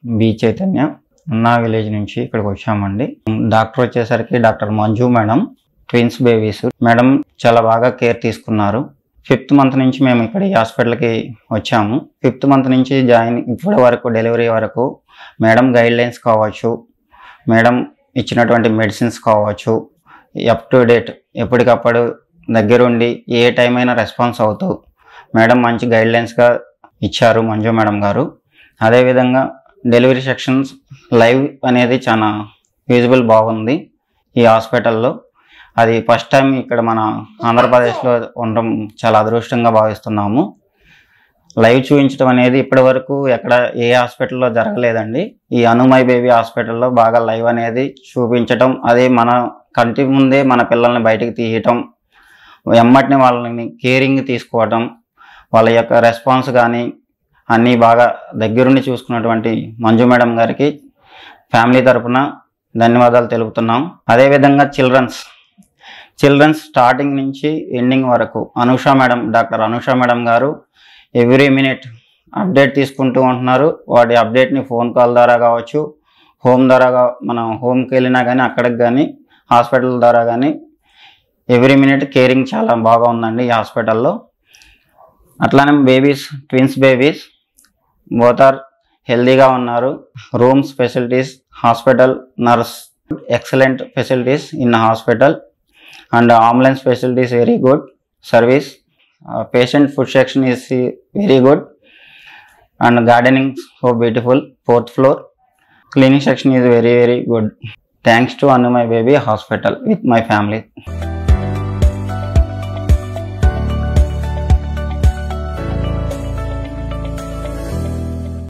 B Chaitanya ఉన్నా village నుంచి ఇక్కడికి వచ్చామండి డాక్టర్ వచ్చేసరికి doctor Manju madam twins babies madam చాలా బాగా కేర్ తీసుకున్నారు ఫిఫ్త్ మంత్ నుంచి మేము ఇక్కడ ఈ హాస్పిటల్కి వచ్చాము ఫిఫ్త్ మంత్ నుంచి జాయిన్ ఇప్పటి వరకు డెలివరీ వరకు మేడం గైడ్ లైన్స్ కావచ్చు మేడం ఇచ్చినటువంటి మెడిసిన్స్ కావచ్చు అప్ టు డేట్ ఎప్పటికప్పుడు దగ్గరుండి ఏ టైం అయినా రెస్పాన్స్ అవుతూ మేడం మంచి గైడ్ లైన్స్గా ఇచ్చారు మంజు మేడం గారు అదేవిధంగా డెలివరీ సెక్షన్స్ లైవ్ అనేది చాలా యూజబుల్ బాగుంది ఈ హాస్పిటల్లో అది ఫస్ట్ టైం ఇక్కడ మన ఆంధ్రప్రదేశ్లో ఉండడం చాలా అదృష్టంగా భావిస్తున్నాము లైవ్ చూపించడం అనేది ఇప్పటి వరకు ఎక్కడ ఏ హాస్పిటల్లో జరగలేదండి ఈ అనుమయ్ బేబీ హాస్పిటల్లో బాగా లైవ్ అనేది చూపించటం అదే మన కంటి ముందే మన పిల్లల్ని బయటికి తీయటం ఎమ్మటిని వాళ్ళని కేరింగ్ తీసుకోవటం వాళ్ళ యొక్క రెస్పాన్స్ కానీ అన్నీ బాగా దగ్గరుండి చూసుకున్నటువంటి మంజు మేడం గారికి ఫ్యామిలీ తరపున ధన్యవాదాలు తెలుపుతున్నాం అదేవిధంగా చిల్డ్రన్స్ చిల్డ్రన్స్ స్టార్టింగ్ నుంచి ఎండింగ్ వరకు Anusha madam doctor Anusha madam garu every minute update తీసుకుంటూ ఉంటున్నారు వాటి అప్డేట్ని ఫోన్ కాల్ ద్వారా కావచ్చు హోమ్ ద్వారా కా- మనం హోమ్కి వెళ్ళినా కానీ అక్కడికి కానీ హాస్పిటల్ ద్వారా కానీ ఎవ్రీ మినిట్ కేరింగ్ చాలా బాగా ఉందండి ఈ హాస్పిటల్లో అట్లానే babies twins babies both are హెల్దీగా ఉన్నారు rooms facilities hospital nurse excellent facilities in hospital and ambulance facilities very good service patient food section is very good and gardening so beautiful fourth floor cleaning section is very very good thanks to Anu my baby hospital with my family